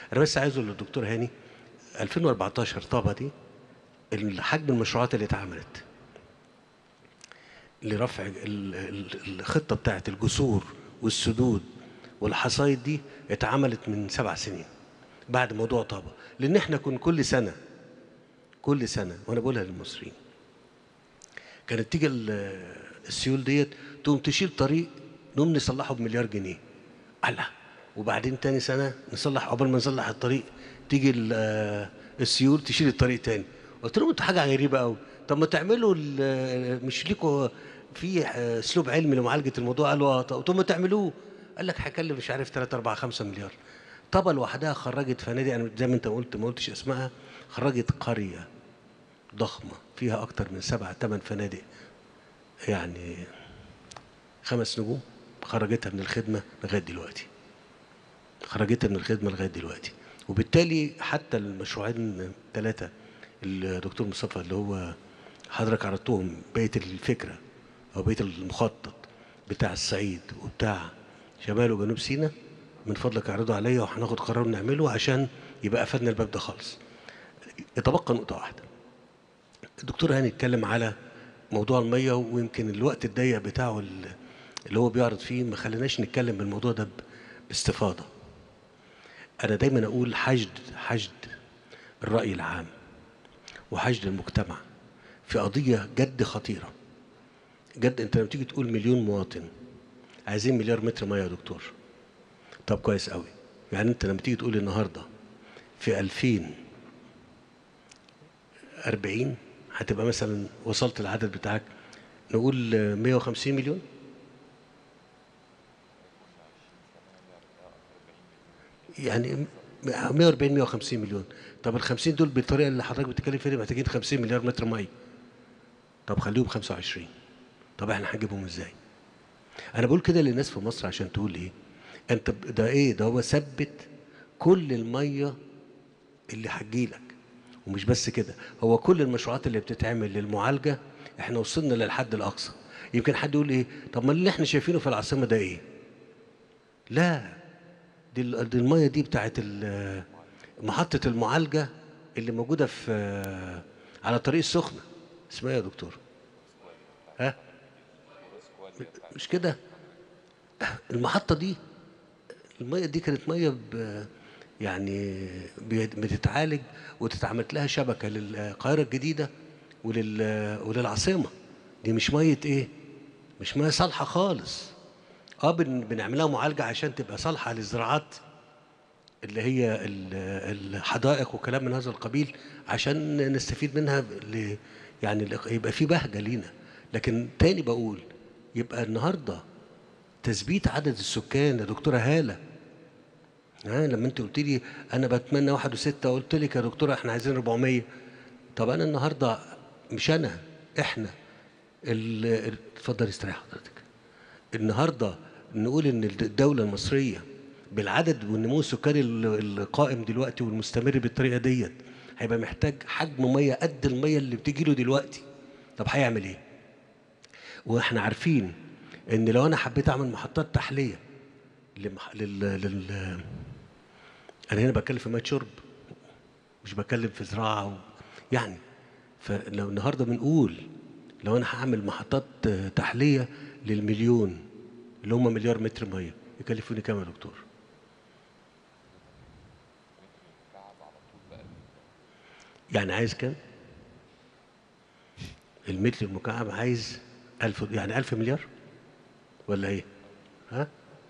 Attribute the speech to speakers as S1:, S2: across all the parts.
S1: انا بس عايز اقول للدكتور هاني 2014 طابه دي حجم المشروعات اللي اتعملت لرفع ال- ال- الخطه بتاعت الجسور والسدود والحصايد دي اتعملت من سبع سنين بعد موضوع طابه لان احنا كنا كل سنه كل سنه وانا بقولها للمصريين كانت تيجي ال- السيول ديت تقوم تشيل طريق نقوم نصلحه بمليار جنيه الله وبعدين تاني سنه نصلح قبل ما نصلح الطريق تيجي ال- آه، السيول تشيل الطريق تاني قلت لهم انتوا حاجه غريبه قوي طب ما تعملوا ال- مش ليكوا في آه، اسلوب علمي لمعالجه الموضوع قالوا اه طب قلت لهم ما تعملوه قال لك هيكلف مش عارف 3 4 5 مليار طبعا لوحدها خرجت فنادق انا زي ما انت قلت ما قلتش اسمها خرجت قريه ضخمه فيها اكتر من سبع ثمان فنادق يعني خمس نجوم خرجتها من الخدمه لغايه دلوقتي خرجتها من الخدمه لغايه دلوقتي وبالتالي حتى المشروعين ثلاثه الدكتور مصطفى اللي هو حضرتك عرضتهم بقيه الفكره او بقيه المخطط بتاع الصعيد وبتاع شمال وجنوب سيناء من فضلك اعرضه عليا وهناخد قرار نعمله عشان يبقى قفلنا الباب ده خالص يتبقى نقطه واحده الدكتور هاني اتكلم على موضوع الميه ويمكن الوقت الضيق بتاعه ال- اللي هو بيعرض فيه ما خليناش نتكلم بالموضوع ده ب- باستفاضه انا دايما اقول حشد حشد الراي العام وحشد المجتمع في قضيه جد خطيره جد انت لما تيجي تقول مليون مواطن عايزين مليار متر ميه يا دكتور طب كويس قوي يعني انت لما تيجي تقول النهارده في 2040 هتبقى مثلا وصلت العدد بتاعك نقول آه، 150 مليون يعني 140 150 مليون طب ال 50 دول بالطريقه اللي حضرتك بتتكلم فيها دي محتاجين 50 مليار متر ميه طب خليهم 25 طب احنا هنجيبهم ازاي؟ انا بقول كده للناس في مصر عشان تقول ايه؟ انت ب- ده ايه؟ ده هو ثبت كل الميه اللي هتجيلك ومش بس كده هو كل المشروعات اللي بتتعمل للمعالجه احنا وصلنا للحد الاقصى يمكن حد يقول ايه؟ طب ما اللي احنا شايفينه في العاصمه ده ايه؟ لا دي, ال- دي الميه دي بتاعت ال- محطه المعالجه اللي موجوده في على طريق السخنه اسمها ايه يا دكتور؟ ها؟ مش كده؟ المحطه دي الميه دي كانت ميه ب يعني بي- بتتعالج وتتعمل لها شبكه للقاهره الجديده ولل وللعاصمه دي مش ميه ايه؟ مش ميه صالحه خالص اه بن بنعملها معالجه عشان تبقى صالحه للزراعات اللي هي ال- الحدائق وكلام من هذا القبيل عشان نستفيد منها ل يعني ل- يبقى في بهجه لينا لكن تاني بقول يبقى النهارده تثبيت عدد السكان يا دكتوره هاله ها لما انت قلت لي انا بتمنى واحد وستة قلت لك يا دكتوره احنا عايزين 400 طب انا النهارده مش انا احنا ال- ال- اتفضل استريح حضرتك النهارده نقول ان الدوله المصريه بالعدد والنمو السكاني ال- القائم دلوقتي والمستمر بالطريقه ديت هيبقى محتاج حجم ميه قد الميه اللي بتجي له دلوقتي طب هيعمل ايه؟ واحنا عارفين ان لو انا حبيت اعمل محطات تحليه لمح... لل... لل... انا هنا بتكلم في ميه شرب مش بتكلم في زراعه و... يعني فلو النهارده بنقول لو انا هعمل محطات آه، تحليه للمليون اللي هم مليار متر ميه يكلفوني كام يا دكتور؟ يعني عايز كام؟ المتر المكعب عايز ألف يعني ألف مليار ولا إيه؟ ها؟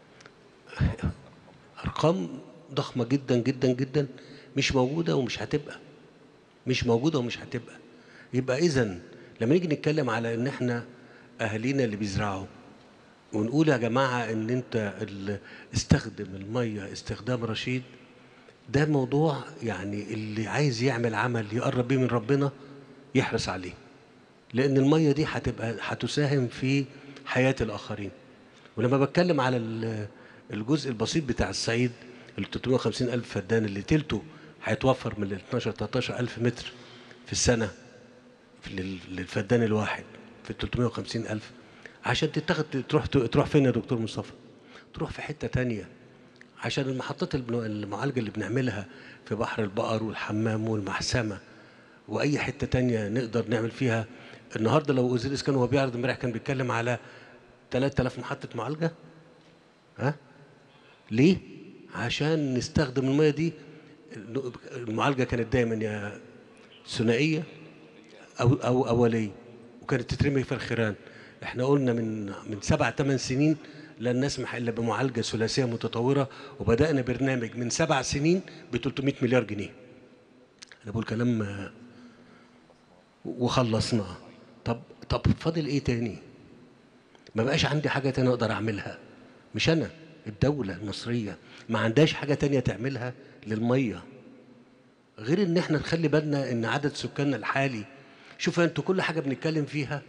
S1: أرقام ضخمة جدا جدا جدا مش موجودة ومش هتبقى مش موجودة ومش هتبقى يبقى إذا لما نيجي نتكلم على إن إحنا أهالينا اللي بيزرعوا ونقول يا جماعة إن أنت ال- استخدم المية استخدام رشيد ده موضوع يعني اللي عايز يعمل عمل يقرب بيه من ربنا يحرص عليه لأن المية دي هتبقى هتساهم في حياة الآخرين ولما بتكلم على ال- الجزء البسيط بتاع الصعيد ال 350 ألف فدان اللي تلته هيتوفر من ال 12 13 ألف متر في السنة في لل- للفدان الواحد في ال 350 ألف عشان تتاخد تروح تروح فين يا دكتور مصطفى؟ تروح في حتة تانية عشان المحطات البن- المعالجه اللي بنعملها في بحر البقر والحمام والمحسمه واي حته تانية نقدر نعمل فيها النهارده لو وزير الاسكان وهو بيعرض امبارح كان بيتكلم على 3000 محطه معالجه ها ليه عشان نستخدم الميه دي المعالجه كانت دايما يا ثنائيه او او اوليه وكانت تترمي في الخيران احنا قلنا من من سبع ثمان سنين لن نسمح الا بمعالجه ثلاثيه متطوره وبدانا برنامج من سبع سنين ب 300 مليار جنيه انا بقول كلام آه، وخلصناه طب طب فاضل ايه تاني ما بقاش عندي حاجه تانية اقدر اعملها مش انا الدوله المصريه ما عندهاش حاجه تانية تعملها للميه غير ان احنا نخلي بالنا ان عدد سكاننا الحالي شوف انتوا كل حاجه بنتكلم فيها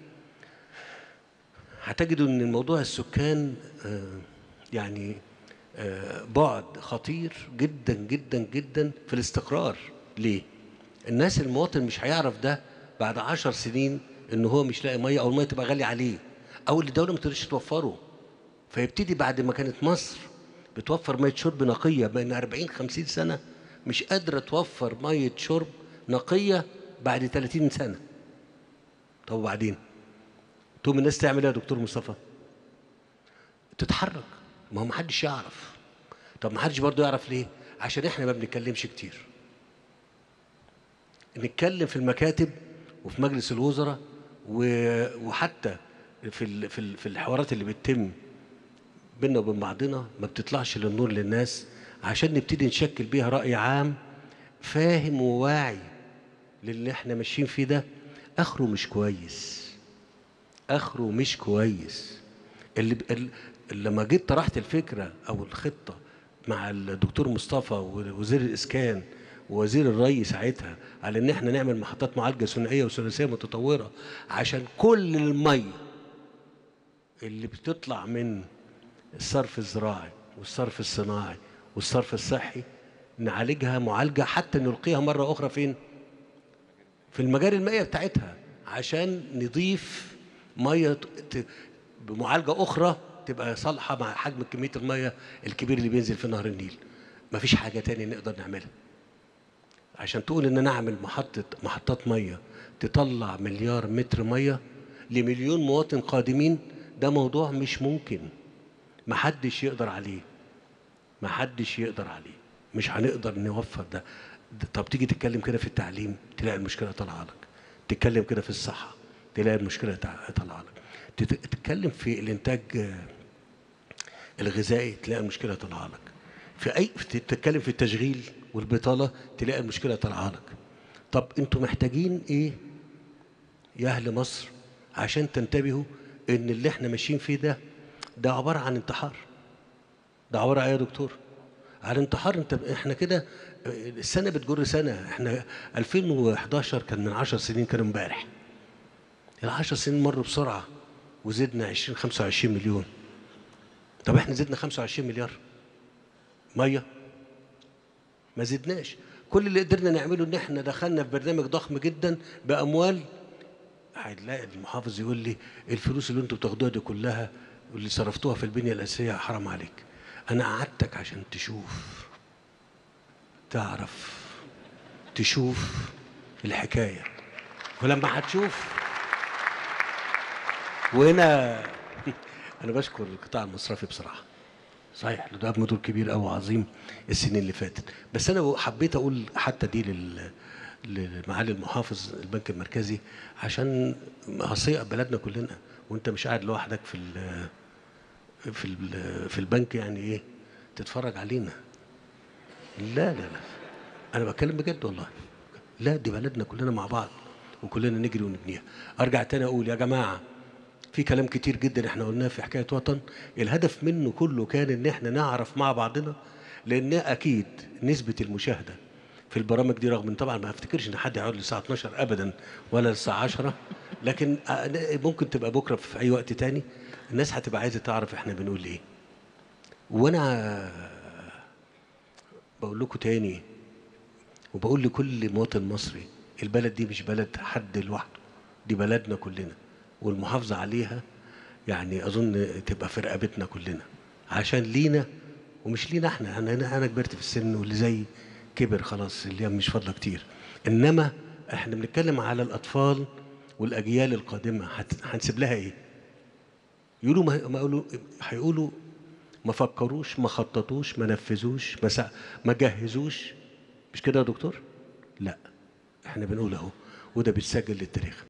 S1: هتجدوا ان الموضوع السكان آه، يعني آه، بعد خطير جدا جدا جدا في الاستقرار ليه الناس المواطن مش هيعرف ده بعد عشر سنين ان هو مش لاقي ميه او الميه تبقى غاليه عليه او اللي الدوله ما تقدرش توفره فيبتدي بعد ما كانت مصر بتوفر ميه شرب نقيه بين 40 50 سنه مش قادره توفر ميه شرب نقيه بعد 30 سنه طب وبعدين تقوم الناس تعمل ايه يا دكتور مصطفى تتحرك ما هو محدش يعرف طب محدش برضه يعرف ليه عشان احنا ما بنتكلمش كتير نتكلم في المكاتب وفي مجلس الوزراء و- وحتى في ال- في ال- في الحوارات اللي بتتم بينا وبين بعضنا ما بتطلعش للنور للناس عشان نبتدي نشكل بيها رأي عام فاهم وواعي للي احنا ماشيين فيه ده اخره مش كويس اخره مش كويس اللي ب- ال- لما جيت طرحت الفكره او الخطه مع الدكتور مصطفى ووزير الاسكان ووزير الري ساعتها على ان احنا نعمل محطات معالجه ثنائيه وثلاثيه متطوره عشان كل الميه اللي بتطلع من الصرف الزراعي والصرف الصناعي والصرف الصحي نعالجها معالجه حتى نلقيها مره اخرى فين؟ في المجاري المائيه بتاعتها عشان نضيف ميه ت- ت- بمعالجه اخرى تبقى صالحه مع حجم كميه الميه الكبير اللي بينزل في نهر النيل مفيش حاجه تاني نقدر نعملها عشان تقول ان انا اعمل محطه محطات ميه تطلع مليار متر ميه لمليون مواطن قادمين ده موضوع مش ممكن محدش يقدر عليه محدش يقدر عليه مش هنقدر نوفر ده. ده طب تيجي تتكلم كده في التعليم تلاقي المشكله طالعه لك تتكلم كده في الصحه تلاقي المشكله تع- طالعه لك تت- تتكلم في الانتاج آه، الغذائي تلاقي المشكله طالعه لك في اي تتكلم في التشغيل والبطاله تلاقي المشكله طالعه لك طب انتوا محتاجين ايه يا اهل مصر عشان تنتبهوا ان اللي احنا ماشيين فيه ده ده عباره عن انتحار ده عباره عن ايه يا دكتور على انتحار انت احنا كده السنه بتجر سنه احنا 2011 كان من 10 سنين كان امبارح ال 10 سنين مروا بسرعه وزدنا 20 25 مليون طب احنا زدنا 25 مليار ميه ما زدناش كل اللي قدرنا نعمله ان احنا دخلنا في برنامج ضخم جدا باموال هتلاقي المحافظ يقول لي الفلوس اللي انتوا بتاخدوها دي كلها واللي صرفتوها في البنيه الاساسيه حرام عليك انا قعدتك عشان تشوف تعرف تشوف الحكايه ولما هتشوف وهنا انا بشكر القطاع المصرفي بصراحه صحيح ده قام دور كبير قوي عظيم السنين اللي فاتت بس انا حبيت اقول حتى دي لل لمعالي المحافظ البنك المركزي عشان هصيئة بلدنا كلنا وانت مش قاعد لوحدك في ال في ال في البنك يعني ايه تتفرج علينا لا لا لا انا بتكلم بجد والله لا دي بلدنا كلنا مع بعض وكلنا نجري ونبنيها ارجع تاني اقول يا جماعه في كلام كتير جدا احنا قلناه في حكايه وطن الهدف منه كله كان ان احنا نعرف مع بعضنا لان اكيد نسبه المشاهده في البرامج دي رغم ان طبعا ما افتكرش ان حد يقعد للساعه 12 ابدا ولا للساعه 10 لكن ممكن تبقى بكره في اي وقت تاني الناس هتبقى عايزه تعرف احنا بنقول ايه وانا بقول لكم تاني وبقول لكل مواطن مصري البلد دي مش بلد حد لوحده دي بلدنا كلنا والمحافظة عليها يعني أظن تبقى في رقبتنا كلنا عشان لينا ومش لينا احنا انا انا أنا كبرت في السن واللي زي كبر خلاص اللي مش فاضله كتير انما احنا بنتكلم على الاطفال والاجيال القادمه هت- هنسيب لها ايه يقولوا ما ما يقولوا هيقولوا ما فكروش ما خططوش ما نفذوش ما سع... ما جهزوش مش كده يا دكتور لا احنا بنقول اهو وده بيتسجل للتاريخ